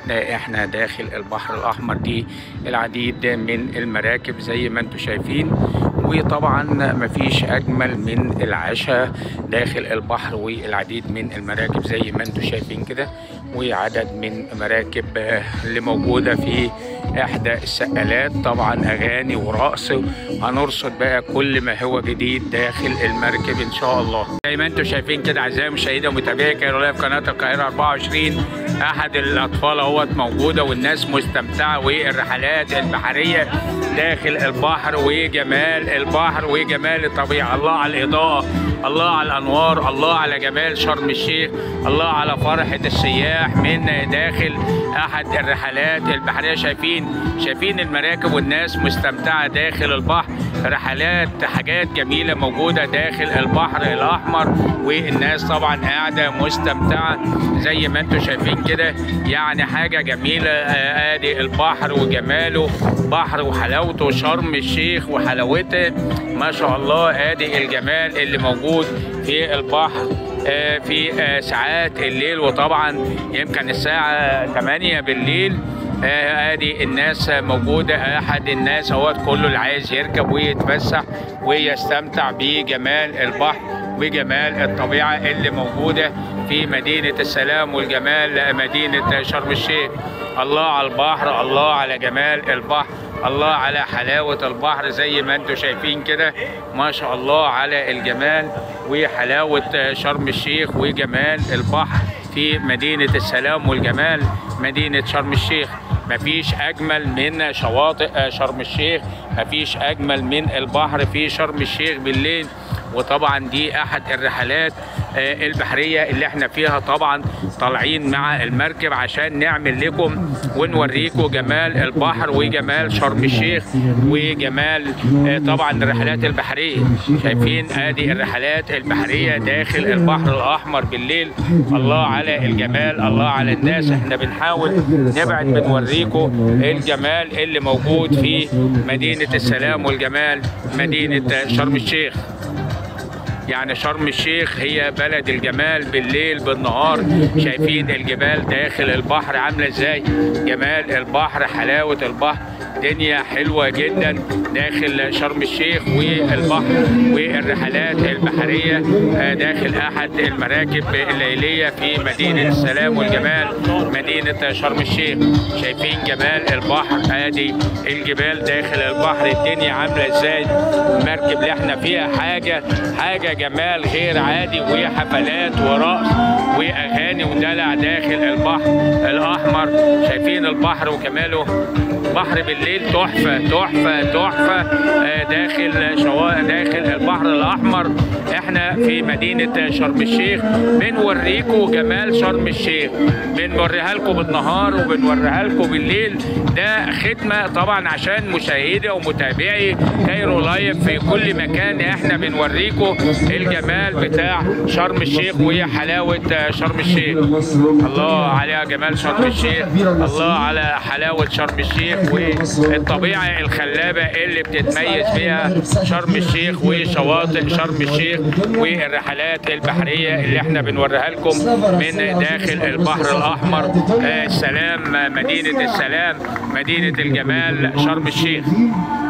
ده احنا داخل البحر الاحمر دي العديد من المراكب زي ما انتم شايفين وطبعا مفيش اجمل من العشاء داخل البحر والعديد من المراكب زي ما انتم شايفين كده وعدد من مراكب اللي موجوده في احدى السقالات طبعا اغاني ورقص هنرصد بقى كل ما هو جديد داخل المركب ان شاء الله زي ما انتم شايفين كده اعزائي المشاهدين ومتابعي كايرو في قناه القاهره 24 احد الاطفال اهوت موجوده والناس مستمتعه والرحلات البحريه داخل البحر وجمال البحر وجمال الطبيعه الله على الاضاءه الله على الانوار الله على جمال شرم الشيخ الله على فرحه السياح من داخل احد الرحلات البحريه شايفين شايفين المراكب والناس مستمتعه داخل البحر رحلات حاجات جميله موجوده داخل البحر الاحمر والناس طبعا قاعده مستمتعه زي ما انتم شايفين كده يعني حاجه جميله ادي البحر وجماله بحر وحلاوته شرم الشيخ وحلاوته ما شاء الله ادي الجمال اللي موجود في البحر في ساعات الليل وطبعا يمكن الساعه 8 بالليل ادي الناس موجوده احد الناس اهوت كله اللي عايز يركب ويتفسح ويستمتع بجمال البحر وجمال الطبيعه اللي موجوده في مدينه السلام والجمال مدينه شرم الشيخ الله على البحر الله على جمال البحر الله على حلاوة البحر زي ما انتم شايفين كده ما شاء الله على الجمال وحلاوة شرم الشيخ وجمال البحر في مدينة السلام والجمال مدينة شرم الشيخ مفيش أجمل من شواطئ شرم الشيخ مفيش أجمل من البحر في شرم الشيخ بالليل وطبعا دي احد الرحلات البحريه اللي احنا فيها طبعا طالعين مع المركب عشان نعمل لكم ونوريكم جمال البحر وجمال شرم الشيخ وجمال طبعا الرحلات البحريه شايفين ادي الرحلات البحريه داخل البحر الاحمر بالليل الله على الجمال الله على الناس احنا بنحاول نبعد بنوريكم الجمال اللي موجود في مدينه السلام والجمال مدينه شرم الشيخ يعني شرم الشيخ هي بلد الجمال بالليل بالنهار شايفين الجبال داخل البحر عامله ازاي جمال البحر حلاوه البحر دنيا حلوة جدا داخل شرم الشيخ والبحر والرحلات البحرية داخل أحد المراكب الليلية في مدينة السلام والجمال مدينة شرم الشيخ شايفين جمال البحر ادي الجبال داخل البحر الدنيا عاملة ازاي المركب اللي احنا فيها حاجة حاجة جمال غير عادي وحفلات ورقص واغاني ودلع داخل البحر الاحمر شايفين البحر وكماله بحر بالليل تحفه تحفه تحفه داخل شواطئ داخل البحر الاحمر احنا في مدينه شرم الشيخ بنوريكم جمال شرم الشيخ بنوريها لكم بالنهار وبنوريها لكم بالليل ده خدمه طبعا عشان مشاهدي ومتابعي كايرو لايف في كل مكان احنا بنوريكم الجمال بتاع شرم الشيخ وحلاوه شرم الشيخ الله على جمال شرم الشيخ الله على حلاوه شرم الشيخ والطبيعه الخلابه اللي بتتميز بها شرم الشيخ وشواطئ شرم الشيخ والرحلات البحريه اللي احنا بنوريها لكم من داخل البحر الاحمر السلام مدينه السلام مدينه الجمال شرم الشيخ